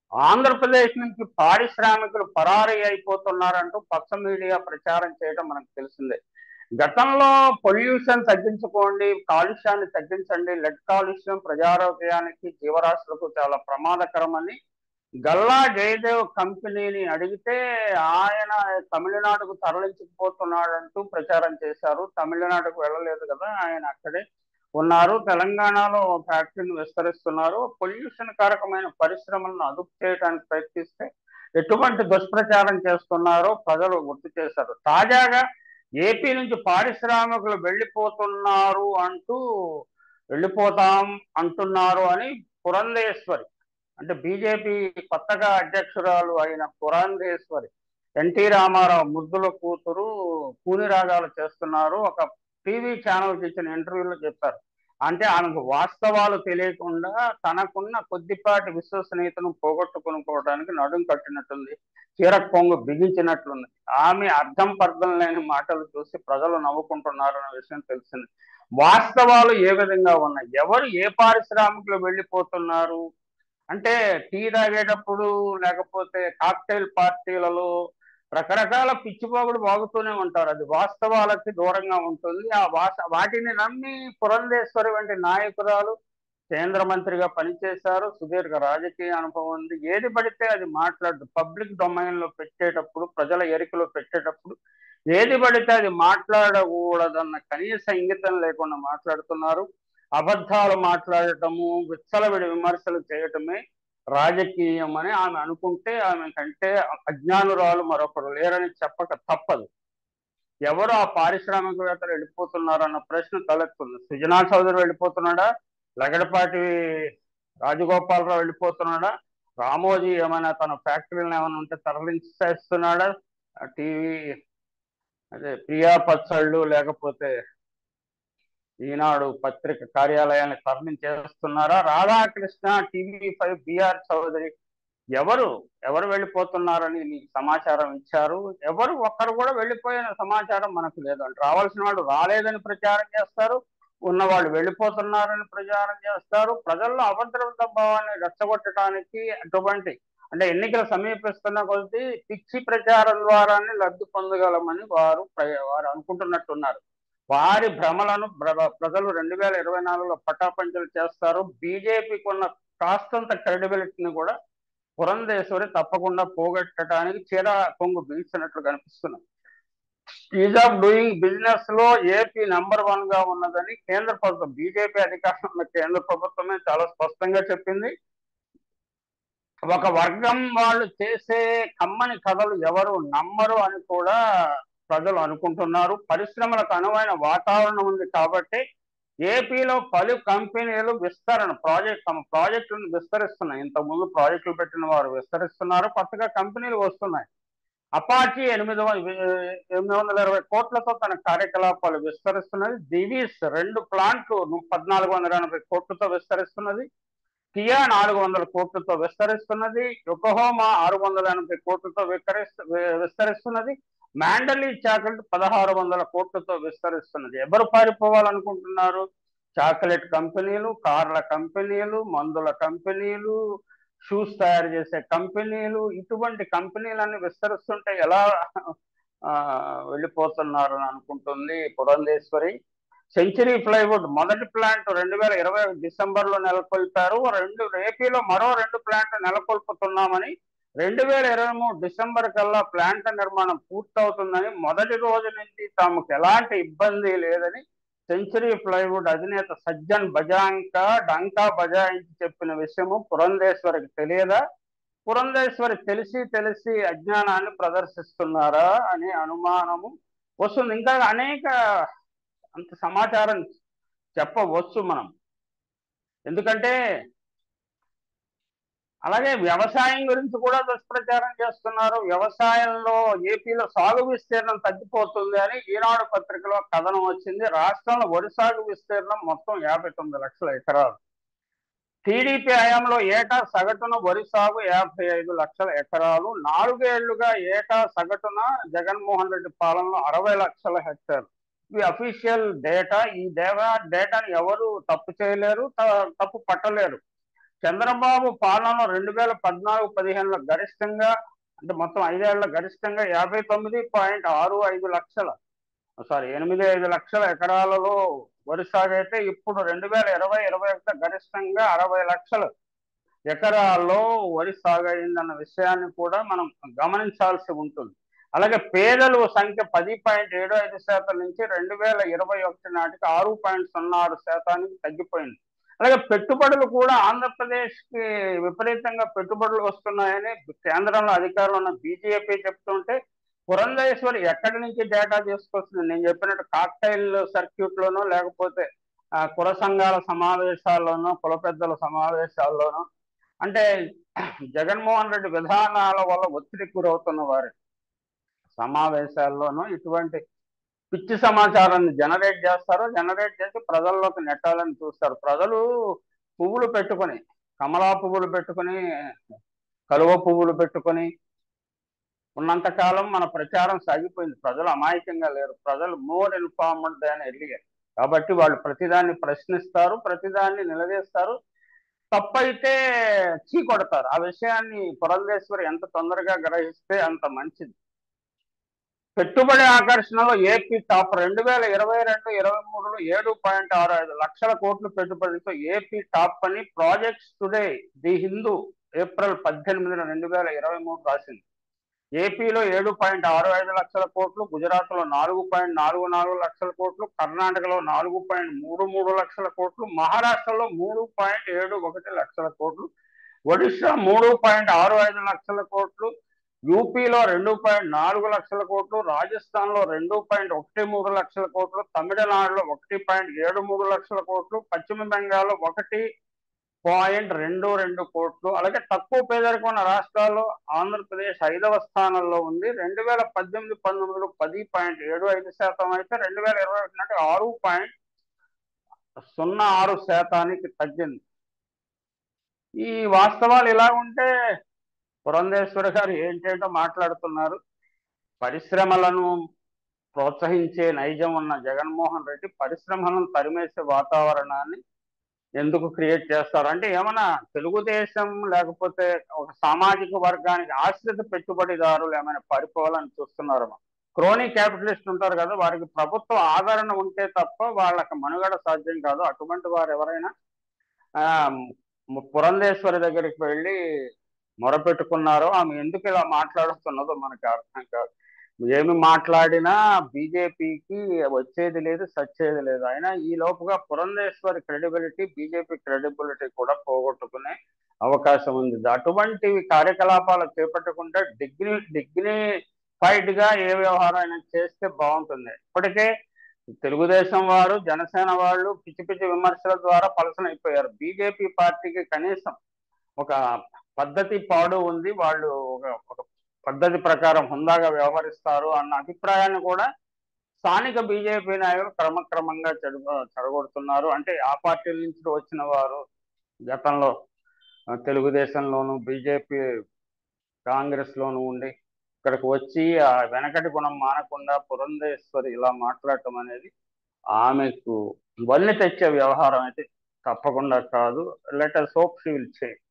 ఆంధ్రప్రదేశ్ నుంచి పారిశ్రామికులు పరారీ అయిపోతున్నారంటూ పచ్చ మీడియా ప్రచారం చేయడం మనకు తెలిసిందే గతంలో పొల్యూషన్ తగ్గించుకోండి కాలుష్యాన్ని తగ్గించండి లెడ్ కాలుష్యం ప్రజారోగ్యానికి జీవరాశులకు చాలా ప్రమాదకరమని గల్లా జయదేవ్ కంపెనీని అడిగితే ఆయన తమిళనాడుకు తరలించుకుపోతున్నాడంటూ ప్రచారం చేశారు తమిళనాడుకు వెళ్ళలేదు కదా ఆయన అక్కడే ఉన్నారు తెలంగాణలో ఫ్యాక్టరీని విస్తరిస్తున్నారు పొల్యూషన్ కారకమైన పరిశ్రమలను అదుపు చేయడానికి ప్రయత్నిస్తే ఎటువంటి దుష్ప్రచారం చేస్తున్నారో ప్రజలు గుర్తు చేశారు తాజాగా ఏపీ నుంచి పారిశ్రామికులు వెళ్ళిపోతున్నారు అంటూ వెళ్ళిపోతాం అంటున్నారు అని పురంధేశ్వరి అంటే బీజేపీ కొత్తగా అధ్యక్షురాలు అయిన పురంధేశ్వరి ఎన్టీ రామారావు ముద్దుల కూతురు కూని రాగాలు చేస్తున్నారు ఒక టీవీ ఛానల్కి ఇచ్చిన ఇంటర్వ్యూలో చెప్పారు అంటే ఆమెకు వాస్తవాలు తెలియకుండా తనకున్న కొద్దిపాటి విశ్వసనీయతను పోగొట్టుకునుకోవడానికి నడుం కట్టినట్టుంది చీర కొంగు బిగించినట్లుంది ఆమె అర్థం పర్థం లేని మాటలు చూసి ప్రజలు నవ్వుకుంటున్నారు అనే విషయం తెలిసింది వాస్తవాలు ఏ విధంగా ఉన్నాయి ఎవరు ఏ పారిశ్రామికులు వెళ్ళిపోతున్నారు అంటే టీ తాగేటప్పుడు లేకపోతే కాక్టైల్ పార్టీలలో రకరకాల పిచ్చిపోగుడు బాగుతూనే ఉంటారు అది వాస్తవాలకి దూరంగా ఉంటుంది ఆ వాస వాటిని నమ్మి పురంధేశ్వరి వంటి నాయకురాలు కేంద్ర మంత్రిగా పనిచేశారు సుదీర్ఘ రాజకీయ అనుభవం ఉంది ఏది పడితే అది మాట్లాడు పబ్లిక్ డొమైన్ లో పెట్టేటప్పుడు ప్రజల ఎరికలో పెట్టేటప్పుడు ఏది పడితే అది మాట్లాడకూడదన్న కనీస ఇంగితం లేకుండా మాట్లాడుతున్నారు అబద్ధాలు మాట్లాడటము విచ్చలవిడి విమర్శలు చేయటమే రాజకీయం అని ఆమె అనుకుంటే ఆమె కంటే అజ్ఞానురాలు మరొకరు లేరని చెప్పక తప్పదు ఎవరు ఆ పారిశ్రామికవేత్తలు వెళ్ళిపోతున్నారు అన్న ప్రశ్న తలెత్తుంది సుజనా చౌదరి వెళ్ళిపోతున్నాడా లగడపాటి రాజగోపాలరావు వెళ్ళిపోతున్నాడా రామోజీ ఏమైనా తన ఫ్యాక్టరీలను ఏమైనా ఉంటే తరలించేస్తున్నాడా టీవీ అదే ప్రియా పచ్చళ్ళు లేకపోతే ఈనాడు పత్రిక కార్యాలయాన్ని తరలించేస్తున్నారా Radhakrishna TV five BR Chowdary ఎవరు ఎవరు వెళ్ళిపోతున్నారని నీకు సమాచారం ఇచ్చారు ఎవరు ఒక్కరు కూడా వెళ్ళిపోయిన సమాచారం మనకు లేదు అంటే రావాల్సిన వాళ్ళు రాలేదని ప్రచారం చేస్తారు ఉన్నవాళ్ళు వెళ్ళిపోతున్నారని ప్రచారం చేస్తారు ప్రజల్లో అభద్రత భావాన్ని రెచ్చగొట్టడానికి అటువంటి అంటే ఎన్నికలు సమీపిస్తున్న కొద్దీ పిచ్చి ప్రచారం ద్వారానే లబ్ధి పొందగలమని వారు వారు అనుకుంటున్నట్టున్నారు వారి భ్రమలను ప్రజలు రెండు వేల ఇరవై నాలుగులో పటాపంచలు చేస్తారు బీజేపీకి ఉన్న కాస్తంత క్రెడిబిలిటీని కూడా పురంధేశ్వరి తప్పకుండా పోగొట్టడానికి చీర కొంగు బిగిసినట్లు కనిపిస్తున్నాయి ఈజ్ ఆఫ్ డూయింగ్ బిజినెస్ లో ఏపీ నెంబర్ వన్ గా ఉన్నదని కేంద్ర ప్రభుత్వం బీజేపీ అధికారంలో కేంద్ర ప్రభుత్వమే చాలా స్పష్టంగా చెప్పింది ఒక వర్గం వాళ్ళు చేసే కమ్మని కథలు ఎవరు నమ్మరు అని కూడా ప్రజలు అనుకుంటున్నారు పరిశ్రమలకు అనువైన వాతావరణం ఉంది కాబట్టి ఏపీలో పలు కంపెనీలు విస్తరణ ప్రాజెక్ట్ తమ ప్రాజెక్టులను విస్తరిస్తున్నాయి ఇంతకుముందు ప్రాజెక్టులు పెట్టిన వారు విస్తరిస్తున్నారు కొత్తగా కంపెనీలు వస్తున్నాయి అపాచీ ఎనిమిది ఎనిమిది వందల ఇరవై కోట్లతో తన కార్యకలాపాలు విస్తరిస్తున్నది దివీస్ రెండు ప్లాంట్లు పద్నాలుగు వందల ఎనభై కోట్లతో విస్తరిస్తున్నది కియా నాలుగు వందల కోట్లతో విస్తరిస్తున్నది యొకహోమా ఆరు వందల ఎనభై కోట్లతో విస్తరిస్తున్నది మ్యాండలీ చాక్లెట్ పదహారు వందల కోట్లతో విస్తరిస్తున్నది ఎవరు పారిపోవాలనుకుంటున్నారు చాక్లెట్ కంపెనీలు కార్ల కంపెనీలు మందుల కంపెనీలు షూస్ తయారు చేసే కంపెనీలు ఇటువంటి కంపెనీలన్నీ విస్తరిస్తుంటే ఎలా వెళ్ళిపోతున్నారు అని అనుకుంటుంది పురంధేశ్వరి సెంచరీ ప్లైవుడ్ మొదటి ప్లాంట్ రెండు వేల ఇరవై డిసెంబర్ లో నెలకొల్పారు రెండు ఏపీలో మరో రెండు ప్లాంట్ నెలకొల్పుతున్నామని రెండు వేల ఇరవై మూడు డిసెంబర్ కల్లా ప్లాంట్ నిర్మాణం పూర్తవుతుందని మొదటి రోజు నుంచి తమకు ఎలాంటి ఇబ్బంది లేదని సెంచరీ ప్లైవుడ్ అధినేత సజ్జన్ బజాంకా డంకా బజాయించి చెప్పిన విషయము పురంధేశ్వరికి తెలియదా పురంధేశ్వరి తెలిసి తెలిసి అజ్ఞానాన్ని ప్రదర్శిస్తున్నారా అనే అనుమానము వస్తుంది ఇంకా అనేక అంత సమాచారం చెప్పవచ్చు మనం ఎందుకంటే అలాగే వ్యవసాయం గురించి కూడా దుష్ప్రచారం చేస్తున్నారు వ్యవసాయంలో ఏపీలో సాగు విస్తీర్ణం తగ్గిపోతుంది అని ఈనాడు పత్రికలో కథనం వచ్చింది రాష్ట్రంలో వరి సాగు విస్తీర్ణం మొత్తం యాభై తొమ్మిది లక్షల ఎకరాలు టీడీపీ హయాంలో ఏటా సగటున వరి సాగు యాభై ఐదు లక్షల ఎకరాలు నాలుగేళ్లుగా ఏటా సగటున జగన్మోహన్ రెడ్డి పాలనలో అరవై లక్షల హెక్టార్లు ఇవి అఫీషియల్ డేటా ఈ డేటా డేటాని ఎవరు తప్పు చేయలేరు తప్పు పట్టలేరు చంద్రబాబు పాలన రెండు వేల పద్నాలుగు పదిహేనులో గరిష్టంగా అంటే మొత్తం ఐదేళ్ల గరిష్టంగా యాభై తొమ్మిది పాయింట్ ఆరు ఐదు లక్షల సారీ ఎనిమిది ఐదు లక్షల ఎకరాలలో వరి సాగు అయితే ఇప్పుడు రెండు వేల ఇరవై ఇరవై ఒకటి గరిష్టంగా అరవై లక్షల ఎకరాల్లో వరి సాగు అయిందన్న విషయాన్ని కూడా మనం గమనించాల్సి ఉంటుంది అలాగే పేదలు సంఖ్య పది పాయింట్ ఏడు ఐదు శాతం నుంచి రెండు వేల ఇరవై ఒకటి నాటికి ఆరు పాయింట్ సున్నా ఆరు శాతానికి తగ్గిపోయింది అలాగే పెట్టుబడులు కూడా ఆంధ్రప్రదేశ్కి విపరీతంగా పెట్టుబడులు వస్తున్నాయని కేంద్రంలో అధికారంలో ఉన్న బీజేపీ చెప్తుంటే పురంధేశ్వరి ఎక్కడి నుంచి డేటా తీసుకొస్తుంది నేను చెప్పినట్టు కాక్టైల్ సర్క్యూట్ లోనో లేకపోతే ఆ, కుల సంఘాల సమావేశాల్లోనో కుల పెద్దల సమావేశాల్లోనో అంటే జగన్మోహన్ రెడ్డి విధానాల వల్ల ఒత్తిడికి గురవుతున్న వారు సమావేశాల్లోనూ ఇటువంటి పిచ్చి సమాచారాన్ని జనరేట్ చేస్తారు జనరేట్ చేసి ప్రజల్లోకి నెట్టాలని చూస్తారు ప్రజలు పువ్వులు పెట్టుకొని కమలా పువ్వులు పెట్టుకొని కలువ పువ్వులు పెట్టుకొని ఉన్నంత కాలం మన ప్రచారం సాగిపోయింది ప్రజలు అమాయకంగా లేరు ప్రజలు మోర్ ఇన్ఫార్మ్డ్ దాని ఎర్లియర్ కాబట్టి వాళ్ళు ప్రతిదాన్ని ప్రశ్నిస్తారు ప్రతిదాన్ని నిలదీస్తారు తప్పైతే చీ కొడతారు ఆ విషయాన్ని పురంధేశ్వరి ఎంత తొందరగా గ్రహిస్తే అంత మంచిది పెట్టుబడి ఆకర్షణలో ఏపీ టాప్ రెండు వేల ఇరవై రెండు ఇరవై మూడులో ఏడు పాయింట్ ఆరు ఐదు లక్షల కోట్ల పెట్టుబడితో ఏపీ టాప్ అని projects today the Hindu April పద్దెనిమిదిన రెండు వేల ఇరవై మూడు రాసింది ఏపీలో ఏడు పాయింట్ ఆరు ఐదు లక్షల కోట్లు గుజరాత్లో నాలుగు పాయింట్ నాలుగు నాలుగు లక్షల కోట్లు కర్ణాటకలో నాలుగు పాయింట్ మూడు మూడు లక్షల కోట్లు మహారాష్ట్రలో మూడు పాయింట్ ఏడు ఒకటి లక్షల కోట్లు ఒడిశా మూడు పాయింట్ ఆరు ఐదు లక్షల కోట్లు యూపీలో రెండు పాయింట్ నాలుగు లక్షల కోట్లు రాజస్థాన్లో రెండు పాయింట్ ఒకటి మూడు లక్షల కోట్లు తమిళనాడులో ఒకటి పాయింట్ ఏడు మూడు లక్షల కోట్లు పశ్చిమ బెంగాల్లో ఒకటి పాయింట్ రెండు రెండు కోట్లు అలాగే తక్కువ పేదరికం ఉన్న రాష్ట్రాల్లో ఆంధ్రప్రదేశ్ ఐదవ స్థానంలో ఉంది రెండు వేల పద్దెనిమిది పంతొమ్మిదిలో పది పాయింట్ ఏడు ఐదు శాతం అయితే రెండు వేల ఇరవై ఒకటి నాటి ఆరు పాయింట్ సున్నా ఆరు శాతానికి తగ్గింది ఈ వాస్తవాలు ఇలా ఉంటే పురంధేశ్వరి గారు ఏంటేంటో మాట్లాడుతున్నారు పరిశ్రమలను ప్రోత్సహించే నైజం ఉన్న జగన్మోహన్ రెడ్డి పరిశ్రమలను తరిమేసే వాతావరణాన్ని ఎందుకు క్రియేట్ చేస్తారు అంటే ఏమన్నా తెలుగుదేశం లేకపోతే ఒక సామాజిక వర్గానికి ఆశ్రిత పెట్టుబడిదారులు ఏమైనా పడిపోవాలని చూస్తున్నారు క్రోనీ క్యాపిటలిస్ట్ ఉంటారు కదా వారికి ప్రభుత్వ ఆదరణ ఉంటే తప్ప వాళ్ళకి మనుగడ సాధ్యం కాదు అటువంటి వారు ఎవరైనా ఆ పురంధేశ్వరి దగ్గరికి వెళ్ళి మొరపెట్టుకున్నారో ఆమె ఎందుకు ఇలా మాట్లాడుతున్నదో మనకు అర్థం కాదు ఏమి మాట్లాడినా బీజేపీకి వచ్చేది లేదు సచ్చేది లేదు అయినా ఈ లోపుగా పురంధేశ్వరి క్రెడిబిలిటీ బీజేపీ క్రెడిబిలిటీ కూడా పోగొట్టుకునే అవకాశం ఉంది అటువంటి కార్యకలాపాలు చేపట్టకుండా డిగ్రీ డిగ్నిఫైడ్ గా ఏ వ్యవహారం అయినా చేస్తే బాగుంటుంది ఇప్పటికే తెలుగుదేశం వారు జనసేన వాళ్ళు పిచ్చి పిచ్చి విమర్శల ద్వారా పలసనైపోయారు బీజేపీ పార్టీకి కనీసం ఒక పద్ధతి పాడు ఉంది వాళ్ళు ఒక ఒక పద్ధతి ప్రకారం హుందాగా వ్యవహరిస్తారు అన్న అభిప్రాయాన్ని కూడా స్థానిక బీజేపీ నాయకులు క్రమక్రమంగా చెడు చెడగొడుతున్నారు అంటే ఆ పార్టీల నుంచి వచ్చిన వారు గతంలో తెలుగుదేశంలోను బీజేపీ కాంగ్రెస్ లోను ఉండి ఇక్కడికి వచ్చి ఆ వెనకటి గుణం మానకుండా పురంధేశ్వరి ఇలా మాట్లాడటం అనేది ఆమెకు వల్లి తెచ్చే వ్యవహారం అయితే తప్పకుండా కాదు లెటర్ సోప్ షీ విల్ చే